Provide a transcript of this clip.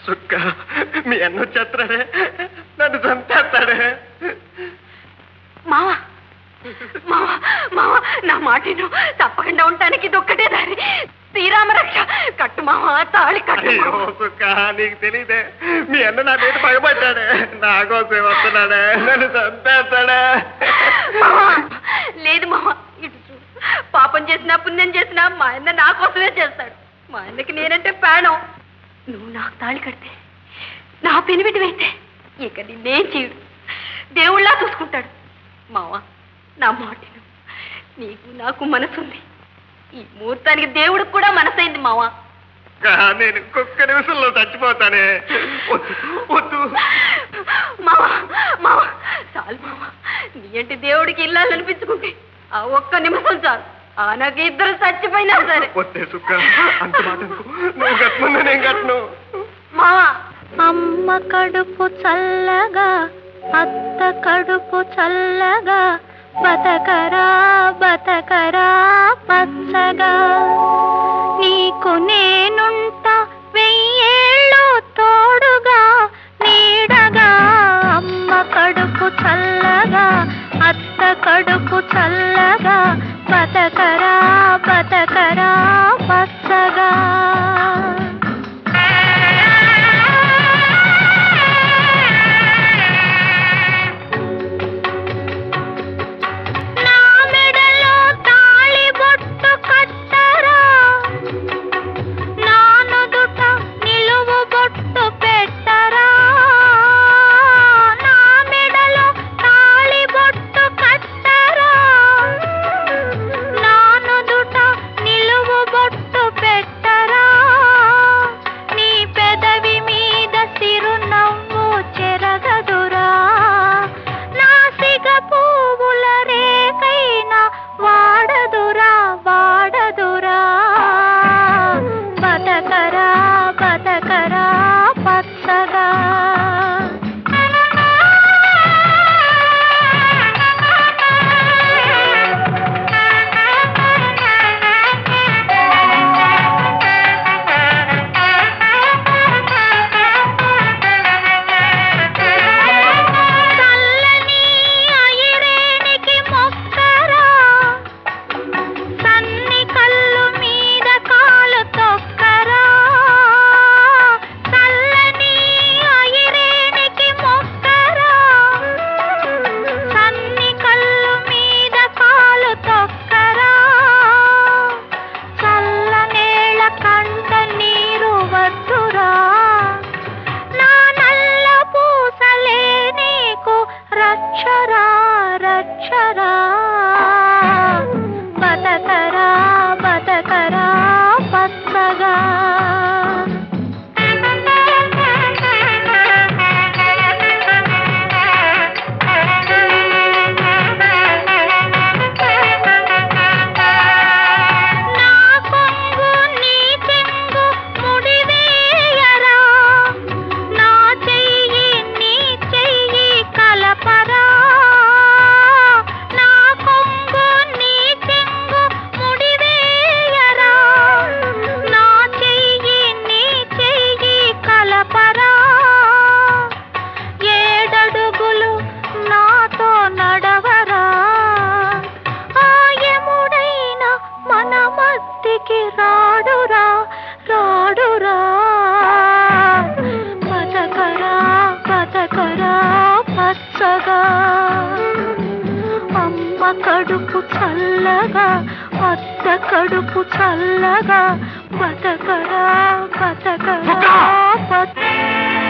సుక్క మీ అన్న వచ్చేస్తాడే నన్ను చంపేస్తాడే మావా మావా మావా నా మాటను తప్పకుండా ఉండటానికి ఇది ఒక్కటే దారి శ్రీరామ రక్ష కట్టు మావా తాళి కట్టు అయ్యో మావా. సుక్క నీకు తెలియదే మీ అన్న నా మీద పగబడ్డాడే నా కోసం వస్తున్నాడే నన్ను చంపేస్తాడే మావా, లేదు మావా ఇటు చూడు పాపం చేసినా పుణ్యం చేసినా మా అన్న నా కోసమే చేస్తాడు మా అన్నకి నేనంటే ప్రాణం నువ్వు నాకు తాళి కడితే నా పెనిమిటి అయితే ఇక నిన్నేం చేయడు దేవుళ్ళా చూసుకుంటాడు మావా నా మాటను నీకు నాకు మనసుంది ఈ ముహూర్తానికి దేవుడికి కూడా మనసైంది మావా అక్క, నేను ఒక్క నిమిషంలో చచ్చిపోతానే వద్దు వద్దు మావా మావా చాలు మావా నీ అంటే దేవుడికి ఇల్లాలు అనిపించుకుంటే ఆ ఒక్క నిమిషం చాలు ఆ నాకు ఇద్దరు చచ్చిపోయినా సరే వద్దే సుక్క అంత మాట అనుకో. నువ్వు కట్టమన్నా నేను కట్టను మావా అమ్మ కడుపు చల్లగా అత్త కడుపు చల్లగా బతకరా బతకరా పచ్చగా నీకు నేనుంటా వెయ్యేళ్ళు తోడుగా నీడగా అమ్మ కడుపు చల్లగా అత్త కడుపు చల్లగా బతకరా బతకరా పచ్చగా నా మెడలో తాళి బొట్టు కట్టరా నా నుదుట నిలువు బొట్టు పెట్టరా నా మెడలో తాళి బొట్టు కట్టరా నా నుదుట నిలువు బొట్టు పెట్టరా నీ పెదవి మీద చిరునవ్వు చెరగదురా నా సిగ పువ్వుల రేకైనా వాడదురా వాడదురా బతకరా బతకరా పచ్చగా చల్లని ఐరేనికి మొక్కరా సన్ని కళ్ళు మీద కాలు తొక్కరా చల్లని ఐరేనికి మొక్కరా సన్ని కళ్ళు మీద కాలు తొక్కరా చల్లనేళ్ళ కంట నీరు వద్దురా నా నల్ల పూసలే నీకు రక్షరా రక్షరా బతకరా బతకరా పచ్చగా నా కొంగు నీ చెంగు ముడివేయరా నా చెయ్యి నీ చెయ్యి కలపరా నా కొంగు నీ చెంగు ముడివేయరా నా చెయ్యి నీ చెయ్యి కలపరా ఏడడుగులు నాతో నడవరా ఆయముడైన మన మత్తికి రాడురా రాడురా బతకరా బతకరా పచ్చగా అమ్మ కడుపు చల్లగా అత్త కడుపు చల్లగా బతకరా బతకరా పచ్చ